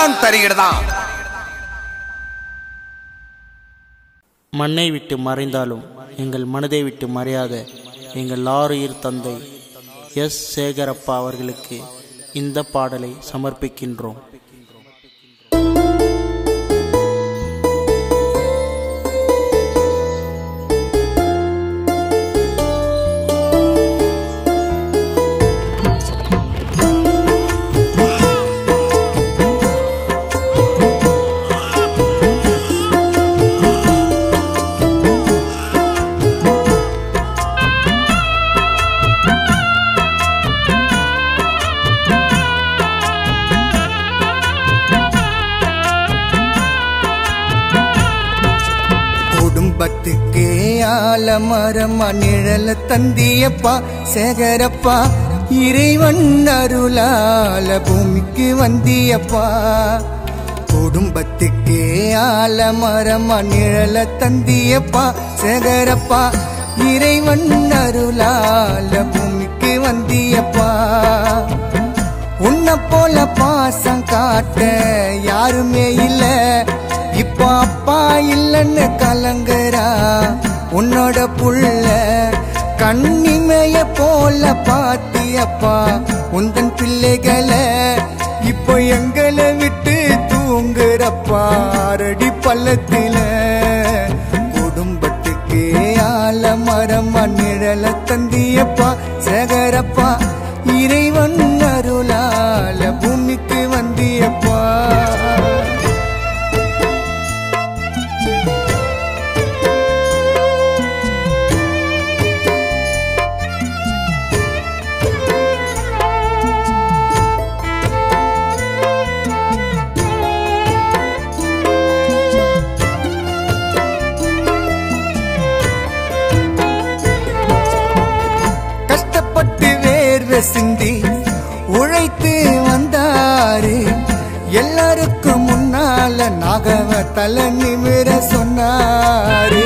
தகிடதான் தரிகிடதான் மண்ணை விட்டு மறைந்தாலும் எங்கள் மனதை விட்டு மறையாத எங்கள் ஆறுயிர் தந்தை எஸ் சேகரப்பா அவர்களுக்கு இந்த பாடலை சமர்ப்பிக்கின்றோம் குடும்பத்துக்கே ஆலமரமா நிழல தந்தியப்பா சேகரப்பா இறைவன் அருளால பூமிக்கு வந்தியப்பா குடும்பத்துக்கே ஆலமரமா நிழல தந்தியப்பா சேகரப்பா இறைவன் அருளால பூமிக்கு வந்தியப்பா உன்னை போல பாசம் காட்ட யாருமே இல்ல இப்ப அப்பா இல்லைன்னு கலங்குறா உன்னோட புள்ள கண்ணிமைய போல பாத்தியப்பா உந்தன் பிள்ளைகளை இப்போ எங்களை விட்டு தூங்குறப்பா அரடி பள்ளத்தில குடும்பத்துக்கு ஆலமரமா நிழல தந்தியப்பா சேகரப்பா இறைவன் அருளால பூமிக்கு வந்தியப்பா கஷ்டப்பட்டு வேர்வை சிந்தி உழைத்து வந்தாரு எல்லாருக்கும் முன்னால நாகவ தலை நிமிர சொன்னாரு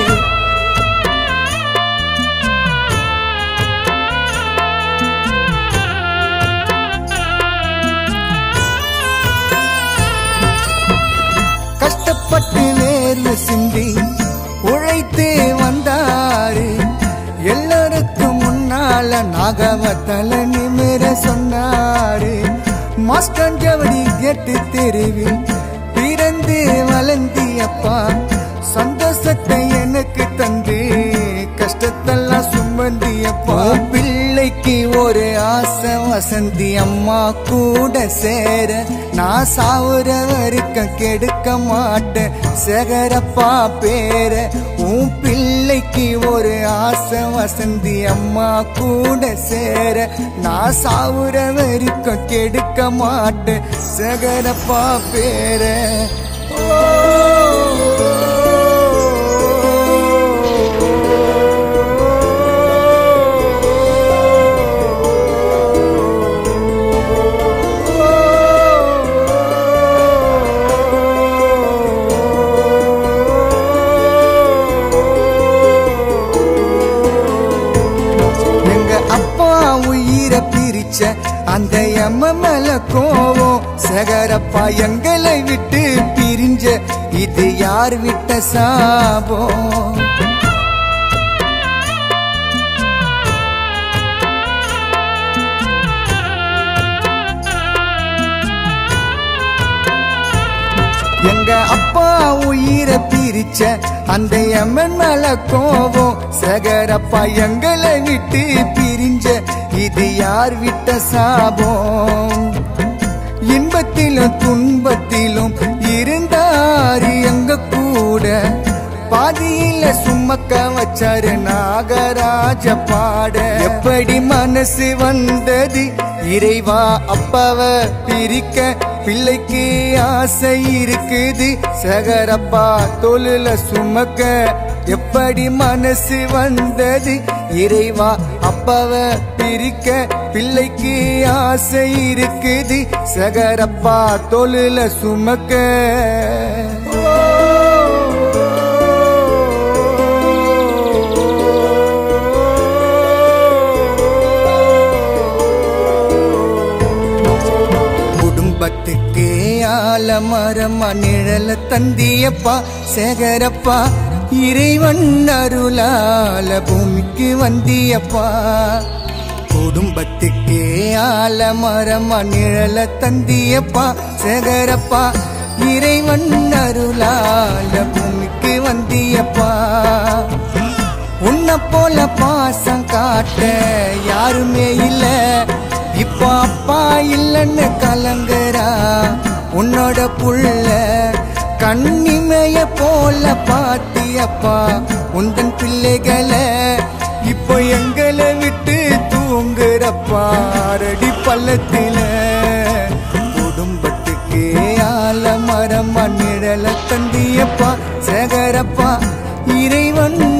கஷ்டப்பட்டு வேர்வை சிந்தி உழைத்து வந்தாரு எல்லாருக்கும் முன்னால நாகவ தலை நிமிர சொன்னாரு மாஸ்டர் ஜவடி கேட்டு தெருவில் பிறந்து வளர்ந்தியப்பா சந்தோஷத்தை எனக்கு தந்து கஷ்டத்தெல்லாம் சுமந்தியப்பா பிள்ளைக்கு ஒரு ஆசை வசந்தி அம்மா கூட சேர நான் சாவுற வரைக்கும் கெடுக்க மாட்டேன் சேகரப்பா பேர உன் பிள்ளைக்கு ஒரு ஆசை வசந்தி அம்மா கூட சேர நான் சாவுற வரைக்கும் கெடுக்க மாட்டேன் சேகரப்பா பேர எங்க அப்பா உயிரை பிரிச்ச அந்த எம்ம மேல கோவம் சகரப்பா எங்களை விட்டு பிரிஞ்ச இது யார் விட்ட சாபம் எங்க அப்பா உயிரை பிரிச்ச அந்த எம்மன் மேல கோவம் சகரப்பா எங்களை விட்டு பிரிஞ்ச இது யார் விட்ட சாபம் இன்பத்திலும் துன்பத்திலும் இருந்தாரு எங்க கூட பாதியில சுமக்க வச்சாரு நாகராஜ பாட எப்படி மனசு வந்தது இறைவா அப்பாவ பிரிக்க பிள்ளைக்கு ஆசை இருக்குது சகரப்பா தொழில சுமக்க எப்படி மனசு வந்தது இறைவா அப்பாவ பிரிக்க பிள்ளைக்கு ஆசை இருக்குது சகரப்பா தொழில சுமக்க குடும்பத்துக்கு ஆல ஆலமரமா நிழல தந்தியப்பா சேகரப்பா இறைவன் அருளால பூமிக்கு வந்தியப்பா குடும்பத்துக்கே ஆலமரமா நிழல தந்தியப்பா சேகரப்பா இறைவன் அருளால பூமிக்கு வந்தியப்பா உன்னை போல பாசம் காட்ட யாருமே இல்ல இப்ப அப்பா இல்லைன்னு கலங்குறா உன்னோட புள்ள கண்ணிமைய போல பாத்தியப்பா உந்தன் பிள்ளைகளை இப்போ எங்களை விட்டு தூங்குறப்பா அரடி பள்ளத்தில குடும்பத்துக்கே ஆலமரமா நிழல தந்தியப்பா சேகரப்பா இறைவன்